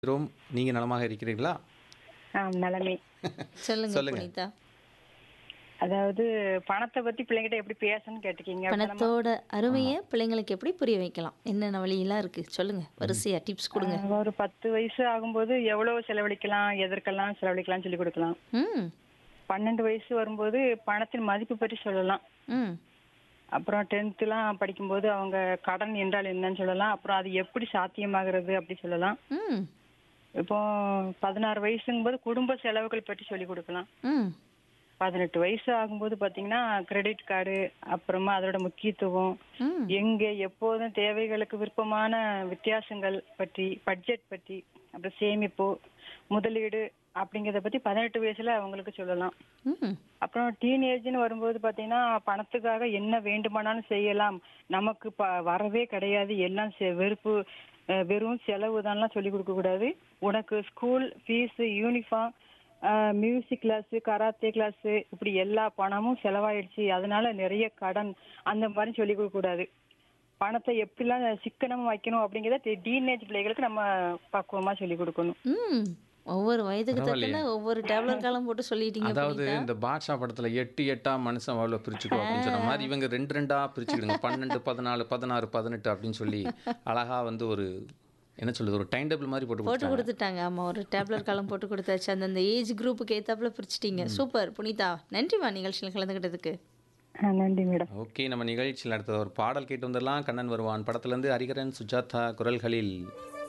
Rome நீங்க நலமாக இருக்கிறீர்களா ஆ நலமே சொல்லுங்க சொல்லுங்க. புனிதா அதாவது பணத்தை பத்தி பிள்ளைங்கிட்ட எப்படி பேசணும்னு கேட்டுக்கீங்க அப்ப நம்ம- பணத்தோட அருமையை பிள்ளைங்களுக்கு எப்படி புரிய வைக்கலாம் என்னென்ன வழியெல்லாம் இருக்கு சொல்லுங்க வரிசையா டிப்ஸ் கொடுங்க ஆ, ஒரு பத்து வயசு ஆகும்போது எவ்வளவு செலவழிக்கலாம் எதற்கெல்லாம் செலவழிக்கலாம் சொல்லி கொடுக்கலாம் ம் பன்னெண்டு வயசு வரும்போது பணத்தின் மதிப்பு பற்றி சொல்லலாம் ம் அப்புறம் டென்த்துலாம் படிக்கும்போது அவங்க கடன் என்றால் என்னன்னு சொல்லலாம் அப்புறம் அது எப்படி சாத்தியமாகிறது அப்படி சொல்லலாம் ம் இப்போ பதினாறு வயசுங்கும்போது குடும்ப செலவுகள் பற்றி சொல்லி கொடுக்கலாம் ம் பதினெட்டு வயசு ஆகும்போது பாத்தீங்கன்னா கிரெடிட் கார்டு அப்புறமா அதோட முக்கியத்துவம் ம் எங்க எப்போதும் தேவைகளுக்கு விருப்பமான வித்தியாசங்கள் பற்றி பட்ஜெட் பற்றி அப்புறம் சேமிப்பு முதலீடு அப்படிங்கறத பத்தி பதினெட்டு வயசுல அவங்களுக்கு சொல்லலாம் ம் அப்புறம் டீனேஜ்னு வரும்போது பாத்தீங்கன்னா பணத்துக்காக என்ன வேண்டுமானாலும் செய்யலாம் நமக்கு ப- வரவே கிடையாது எல்லாம் செ- வெறுப்பு அஹ், வெறும் செலவு தான்லாம் சொல்லி கொடுக்க கூடாது உனக்கு school fee uniform music class karate class இப்படி எல்லா பணமும் செலவாயிடுச்சு அதனால நிறைய கடன் அந்த மாதிரி சொல்லி கொடுக்க கூடாது பணத்தை எப்படிலாம் சிக்கனமா வைக்கணும் அப்படிங்கிறத டீனேஜ் பிள்ளைகளுக்கு நம்ம பக்குவமா சொல்லி கொடுக்கணும் ம் ஒவ்வொரு வயதுக்கு பரவாயில்லையே. தக்கன ஒவ்வொரு டேப்லெட் காலம் போட்டு சொல்லிட்டீங்க அதாவது புனிதா இந்த பாட்ஷா படத்துல எட்டு எட்டா மனுஷன் அவ்வளோ பிரிச்சுக்கோ அப்படின்னு சொன்ன மாதிரி இவங்க ரெண்டு ரெண்டா பிரிச்சுக்கிடுங்க பன்னெண்டு பதினாலு பதினாறு பதினெட்டு அப்படின்னு சொல்லி அழகா வந்து ஒரு என்ன சொல்றது ஒரு டைம் டேபிள் மாதிரி போட்டு போட்டு கொடுத்தாங்க கொடுத்துட்டாங்க ஆமா ஒரு டேப்லெட் காலம் போட்டு கொடுத்தாச்சு அந்தந்த ஏஜ் குரூப்புக்கு ஏத்தாப்புல பிரிச்சிட்டீங்க சூப்பர் புனிதா நன்றிமா நிகழ்ச்சியில் கலந்துக்கிட்டதுக்கு ஆ, நன்றி மேடம் ஓகே நம்ம நிகழ்ச்சியில் அடுத்த ஒரு பாடல் கேட்டு வந்துடலாம் கண்ணன் வருவான் படத்துல இருந்து ஹரிகரன் சுஜாதா குரல்களில்